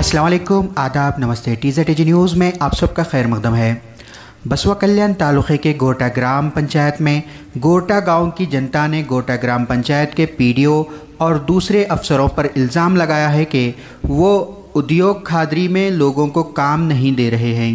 अस्सलाम वालेकुम आदाब नमस्ते टी जेड न्यूज़ में आप सबका खैर मकदम है बसवा कल्याण तालुक़े के गोटा ग्राम पंचायत में गोटा गांव की जनता ने गोटा ग्राम पंचायत के पीडीओ और दूसरे अफसरों पर इल्ज़ाम लगाया है कि वो उद्योग खादरी में लोगों को काम नहीं दे रहे हैं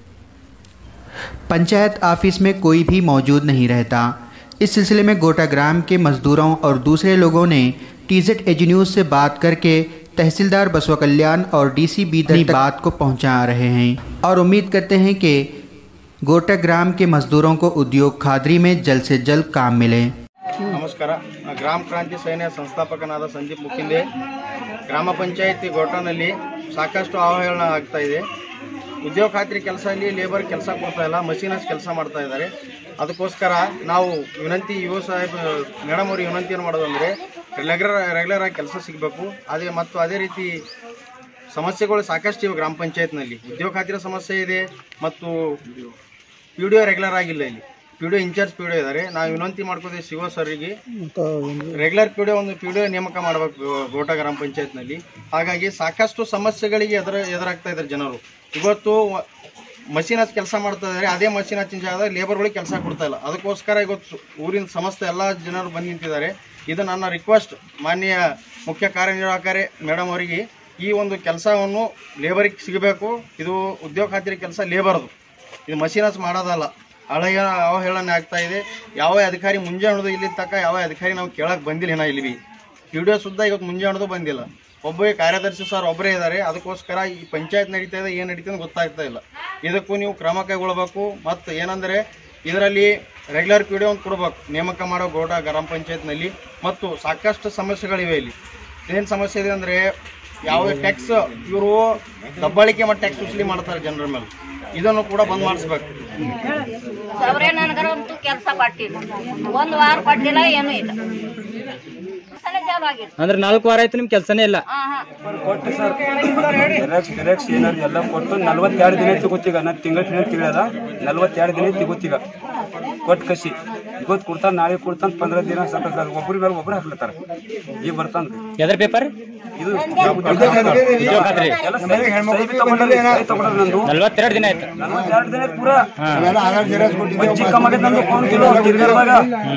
पंचायत ऑफिस में कोई भी मौजूद नहीं रहता इस सिलसिले में गोटा ग्राम के मजदूरों और दूसरे लोगों ने टीजेड एजी न्यूज़ से बात करके तहसीलदार बसवा कल्याण और डीसी बीदर तक बात को पहुंचा रहे हैं और उम्मीद करते हैं कि गोटा ग्राम के मजदूरों को उद्योग खादरी में जल्द से जल्द काम मिले ನಮಸ್ಕಾರ ನಾ ಗ್ರಾಮ ಕ್ರಾಂತಿ ಸೇನೆಯ ಸಂಸ್ಥಾಪಕನಾದ ಸಂದೀಪ್ ಮುಖಿಂದೆ ಗ್ರಾಮ ಪಂಚಾಯಿತಿ ಗೋಟನಲ್ಲಿ ಸಾಕಷ್ಟು ಅವಹೇಳನ ಆಗ್ತಾ ಇದೆ ಉದ್ಯೋಗ ಖಾತ್ರಿ ಕೆಲಸ ಇಲ್ಲಿ ಲೇಬರ್ ಕೆಲಸ ಕೊಡ್ತಾ ಇಲ್ಲ ಮಷೀನಸ್ ಕೆಲಸ ಮಾಡ್ತಾ ಇದ್ದಾರೆ ಅದಕ್ಕೋಸ್ಕರ ನಾವು ವಿನಂತಿ ಯುವ ಸಾಹೇಬ್ ಮೇಡಮ್ ಅವ್ರಿಗೆ ವಿನಂತಿಯನ್ನು ಮಾಡೋದಂದರೆ ರೆಗ್ಯುಲರ್ ರೆಗ್ಯುಲರ್ ಆಗಿ ಕೆಲಸ ಸಿಗಬೇಕು ಅದೇ ಮತ್ತು ಅದೇ ರೀತಿ ಸಮಸ್ಯೆಗಳು ಸಾಕಷ್ಟು ಇವೆ ಗ್ರಾಮ ಪಂಚಾಯತ್ನಲ್ಲಿ ಉದ್ಯೋಗ ಖಾತ್ರಿ ಸಮಸ್ಯೆ ಇದೆ ಮತ್ತು ಪಿ ಡಿ ಒ ರೆಗ್ಯುಲರ್ ಆಗಿಲ್ಲ ಇಲ್ಲಿ P D O in-charge P D O ಇದ್ದಾರೆ ನಾವು ವಿನಂತಿ ಮಾಡ್ಕೋತೀವಿ ಶಿವ ಸರ್ರಿಗೆ ರೆಗ್ಯುಲರ್ ಪಿ ಡಿ ಒ ಒಂದು ಪಿ ಡಿ ಒ ನೇಮಕ ಮಾಡಬೇಕು ಗೋಟ ಗ್ರಾಮ ಪಂಚಾಯತ್ನಲ್ಲಿ ಹಾಗಾಗಿ ಸಾಕಷ್ಟು ಸಮಸ್ಯೆಗಳಿಗೆ ಎದುರ ಎದುರಾಗ್ತಾ ಇದ್ದಾರೆ ಜನರು ಇವತ್ತು ಮಷೀನ್ ಹಚ್ಚಿ ಕೆಲಸ ಮಾಡ್ತಾ ಇದ್ದಾರೆ ಅದೇ ಮಷೀನ್ ಹಚ್ಚಿನ ಜಾಗದಾಗ ಲೇಬರ್ಗಳಿಗೆ ಕೆಲಸ ಕೊಡ್ತಾ ಇಲ್ಲ ಅದಕ್ಕೋಸ್ಕರ ಇವತ್ತು ಊರಿನ ಸಮಸ್ತ ಎಲ್ಲ ಜನರು ಬಂದು ನಿಂತಿದ್ದಾರೆ ಇದು ನನ್ನ ರಿಕ್ವೆಸ್ಟ್ ಮಾನ್ಯ ಮುಖ್ಯ ಕಾರ್ಯನಿರ್ವಾಹಕರೇ ಮೇಡಮ್ ಅವರಿಗೆ ಈ ಒಂದು ಕೆಲಸವನ್ನು ಲೇಬರಿಗೆ ಸಿಗಬೇಕು ಇದು ಉದ್ಯೋಗ ಖಾತ್ರಿ ಕೆಲಸ ಲೇಬರ್ದು ಇದು ಮಷೀನಸ್ ಮಾಡೋದಲ್ಲ ಹಳೆಯ ಅವಹೇಳನೆ ಆಗ್ತಾ ಇದೆ ಯಾವ ಅಧಿಕಾರಿ ಮುಂಜಾಣದು ಇಲ್ಲಿ ತನಕ ಯಾವ ಅಧಿಕಾರಿ ನಾವು ಕೇಳಕ್ಕೆ ಬಂದಿಲ್ಲ ಏನೋ ಇಲ್ಲಿ ಬಿ ಪಿ ಡಿ ಒ ಸುದ್ದ ಇವತ್ತು ಮುಂಜಾಣದು ಬಂದಿಲ್ಲ ಒಬ್ಬ ಕಾರ್ಯದರ್ಶಿ ಸರ್ ಒಬ್ಬರೇ ಇದ್ದಾರೆ ಅದಕ್ಕೋಸ್ಕರ ಈ ಪಂಚಾಯತ್ ನಡೀತಾ ಇದೆ ಏನು ನಡೀತಾ ಇದೆ ಗೊತ್ತಾಗ್ತಾ ಇಲ್ಲ ಇದಕ್ಕೂ ನೀವು ಕ್ರಮ ಕೈಗೊಳ್ಳಬೇಕು ಮತ್ತು ಏನಂದರೆ ಇದರಲ್ಲಿ ರೆಗ್ಯುಲರ್ ಪಿ ಡಿ ಒಂದು ಕೊಡ್ಬೇಕು ನೇಮಕ ಮಾಡೋ ಗೋಟ ಗ್ರಾಮ ಪಂಚಾಯತ್ನಲ್ಲಿ ಮತ್ತು ಸಾಕಷ್ಟು ಸಮಸ್ಯೆಗಳಿವೆ ಇಲ್ಲಿ ಏನು ಸಮಸ್ಯೆ ಇದೆ ಅಂದರೆ ಯಾವ ಟ್ಯಾಕ್ಸ್ ಇವರು ದಬ್ಬಾಳಿಕೆ ಮಾಡಿ ಟ್ಯಾಕ್ಸ್ ವಸೂಲಿ ಮಾಡ್ತಾರೆ ಜನರ ಮೇಲೆ ಇದನ್ನು ಕೂಡ ಬಂದ್ ಮಾಡಿಸ್ಬೇಕು ಅವ್ರೇ ನನಗರಂತೂ ಕೆಲಸ ಕೊಟ್ಟಿಲ್ಲ ಒಂದು ವಾರ ಕೊಟ್ಟಿಲ್ಲ ಏನೂ ಇಲ್ಲ ಸಲ ಜಾಬ್ ಆಗಿಲ್ಲ ಅಂದ್ರೆ ನಾಲ್ಕು ವಾರ ಆಯ್ತು ನಿಮ್ ಕೆಲಸನೇ ಇಲ್ಲ ಹಾ ಹಾ ಕೊಟ್ಟು ಸರ್ ಜಿರಾಕ್ಸ್ ಗಿರಾಕ್ಸ್ ಏನಾದ್ರು ಎಲ್ಲ ಕೊಟ್ಟು ನಲ್ವತ್ತೆರಡು ದಿನ ತಿಗೋತೀಗ ನಾನು ತಿಂಗಳ ತಿಂಗಳ ತಿಂಗಳದ ನಲ್ವತ್ತೆರಡು ದಿನ ತಿಗೋತೀಗ ಕೊಟ್ಟು ಕಸಿ ಇವತ್ತು ಕೊಡ್ತಾನೆ ನಾಳೆ ಕೊಡ್ತಾನೆ ಪಂದ್ರ ದಿನ ಸ್ವಲ್ಪ ಒಬ್ಬರ ಮೇಲೆ ಒಬ್ಬರು ಹಾಕ್ಲತ್ತಾರ ಈಗ ಬರ್ತಾನ್ರಿ ಎದ್ರ ಪೇಪರ್ ಇದು ಉದ್ಯೋಗ ಖಾತ್ರಿ ಎಲ್ಲ ಸಹಿ ಬಿ ತಗೊಂಡ್ರಿ, ಸಹಿ ತಗೊಂಡ್ರಿ ನಂದು ನಲ್ವತ್ತೆರಡು ದಿನ ಆಯ್ತು ನಲ್ವತ್ತೆರಡು ದಿನ ಆಯ್ತು ಪೂರಾ ಹಾ. ಅಜ್ಜಿ ಕಮ್ಮಾಗೈತೆ ನಂದು ಫೋನ್ ಕಿಲೋ ತಿರ್ಗಾಡ್ದಾಗ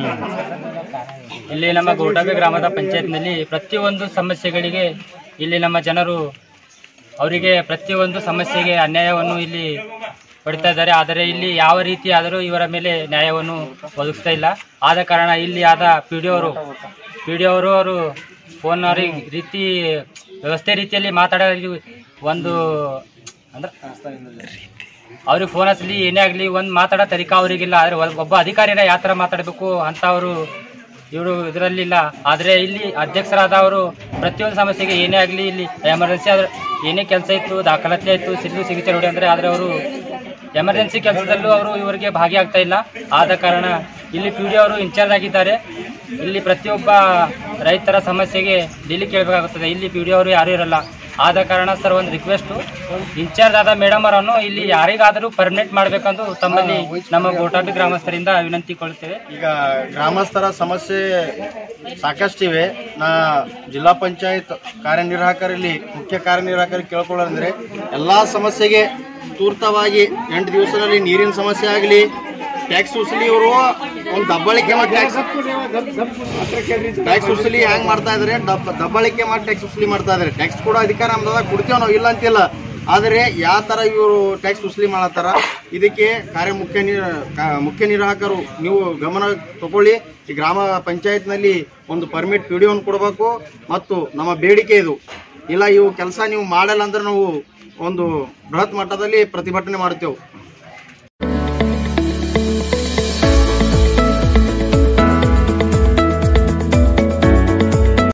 ಇಲ್ಲಿ ನಮ್ಮ ಗೋಟಾಬೆ ಗ್ರಾಮದ ಪಂಚಾಯತ್ನಲ್ಲಿ ಪ್ರತಿಯೊಂದು ಸಮಸ್ಯೆಗಳಿಗೆ ಇಲ್ಲಿ ನಮ್ಮ ಜನರು ಅವರಿಗೆ ಪ್ರತಿಯೊಂದು ಸಮಸ್ಯೆಗೆ ಅನ್ಯಾಯವನ್ನು ಇಲ್ಲಿ ಪಡ್ತಾ ಇದ್ದಾರೆ ಆದರೆ ಇಲ್ಲಿ ಯಾವ ರೀತಿ ಆದರೂ ಇವರ ಮೇಲೆ ನ್ಯಾಯವನ್ನು ಒದಗಿಸ್ತಾ ಇಲ್ಲ ಆದ ಕಾರಣ ಇಲ್ಲಿ ಆದ ಪಿ ಡಿ ಅವರು ಪಿ ಡಿ ಅವರು ಅವರು ಫೋನ್ ರೀತಿ ವ್ಯವಸ್ಥೆ ರೀತಿಯಲ್ಲಿ ಮಾತಾಡೋ ಒಂದು ಅಂದ್ರೆ ಅವ್ರಿಗೆ ಫೋನ್ ಹಚ್ಚಲಿ ಏನೇ ಆಗಲಿ ಒಂದು ಮಾತಾಡೋ ತರಿಕಾ ಅವರಿಗಿಲ್ಲ ಆದರೆ ಒಬ್ಬ ಅಧಿಕಾರಿನ ಯಾವ ಥರ ಮಾತಾಡಬೇಕು ಅಂತ ಅವರು ಇವರು ಇದರಲ್ಲಿಲ್ಲ ಆದರೆ ಇಲ್ಲಿ ಅಧ್ಯಕ್ಷರಾದವರು ಪ್ರತಿಯೊಂದು ಸಮಸ್ಯೆಗೆ ಏನೇ ಆಗಲಿ ಇಲ್ಲಿ ಎಮರ್ಜೆನ್ಸಿ ಆದ್ರೆ ಏನೇ ಕೆಲಸ ಇತ್ತು ದಾಖಲಾತಿ ಆಯಿತು ಸಿದ್ದು ಸಿಗಿಚೆ ನೋಡಿ ಅಂದರೆ ಆದರೆ ಅವರು ಎಮರ್ಜೆನ್ಸಿ ಕೆಲಸದಲ್ಲೂ ಅವರು ಇವರಿಗೆ ಭಾಗಿಯಾಗ್ತಾ ಇಲ್ಲ ಆದ ಕಾರಣ ಇಲ್ಲಿ ಪಿ ಡಿ ಅವರು ಇನ್ಚಾರ್ಜ್ ಆಗಿದ್ದಾರೆ ಇಲ್ಲಿ ಪ್ರತಿಯೊಬ್ಬ ರೈತರ ಸಮಸ್ಯೆಗೆ ಡೆಲ್ಲಿ ಕೇಳಬೇಕಾಗುತ್ತದೆ ಇಲ್ಲಿ ಪಿ ಡಿ ಅವರು ಯಾರೂ ಇರಲ್ಲ ಆದ ಕಾರಣ ಸರ್ ಒಂದು ರಿಕ್ವೆಸ್ಟು ಇನ್ಚಾರ್ಜ್ ಆದ ಮೇಡಮ್ ಅವರನ್ನು ಇಲ್ಲಿ ಯಾರಿಗಾದರೂ ಪರ್ಮನೆಂಟ್ ಮಾಡಬೇಕಂದು ತಮ್ಮಲ್ಲಿ ನಮ್ಮ ಗೋಟಾಬಿ ಗ್ರಾಮಸ್ಥರಿಂದ ವಿನಂತಿಕೊಳ್ಳುತ್ತೇವೆ ಈಗ ಗ್ರಾಮಸ್ಥರ ಸಮಸ್ಯೆ ಸಾಕಷ್ಟಿವೆ ನಾ ಜಿಲ್ಲಾ ಪಂಚಾಯತ್ ಕಾರ್ಯನಿರ್ವಾಹಕರಲ್ಲಿ ಮುಖ್ಯ ಕಾರ್ಯನಿರ್ವಾಹಕರಿಗೆ ಕೇಳ್ಕೊಳ್ಳೋದಂದ್ರೆ ಎಲ್ಲ ಸಮಸ್ಯೆಗೆ ತೂರ್ತವಾಗಿ ಎಂಟು ದಿವಸದಲ್ಲಿ ನೀರಿನ ಸಮಸ್ಯೆ ಆಗಲಿ ಟ್ಯಾಕ್ಸ್ ವಸೂಲಿ ಇವರು ಒಂದು ದಬ್ಬಾಳಿಕೆ ಮಾಡಿ ಟ್ಯಾಕ್ಸ್ ಟ್ಯಾಕ್ಸ್ ವಸೂಲಿ ಹೆಂಗ್ ಮಾಡ್ತಾ ಇದಾರೆ ದಬ್ಬ ದಬ್ಬಾಳಿಕೆ ಮಾಡಿ ಟ್ಯಾಕ್ಸ್ ವಸೂಲಿ ಮಾಡ್ತಾ ಇದಾರೆ ಟ್ಯಾಕ್ಸ್ ಕೂಡ ಅಧಿಕಾರ ನಮ್ದಾಗ ಕೊಡ್ತೇವೆ ನಾವು ಇಲ್ಲ ಅಂತಿಲ್ಲ ಆದರೆ ಯಾವ ಥರ ಇವರು ಟ್ಯಾಕ್ಸ್ ವಸೂಲಿ ಮಾಡತ್ತಾರ ಇದಕ್ಕೆ ಕಾರ್ಯ ಮುಖ್ಯ ನಿರ್ ಕಾ- ಮುಖ್ಯ ನಿರ್ವಾಹಕರು ನೀವು ಗಮನ ತಗೊಳ್ಳಿ ಈ ಗ್ರಾಮ ಪಂಚಾಯತ್ನಲ್ಲಿ ಒಂದು ಪರ್ಮಿಟ್ ಪಿ ಡಿ ಕೊಡಬೇಕು ಮತ್ತು ನಮ್ಮ ಬೇಡಿಕೆ ಇದು ಇಲ್ಲ ಇವು ಕೆಲಸ ನೀವು ಮಾಡಲ್ಲ ಅಂದ್ರೆ ನಾವು ಒಂದು ಬೃಹತ್ ಮಟ್ಟದಲ್ಲಿ ಪ್ರತಿಭಟನೆ ಮಾಡ್ತೇವೆ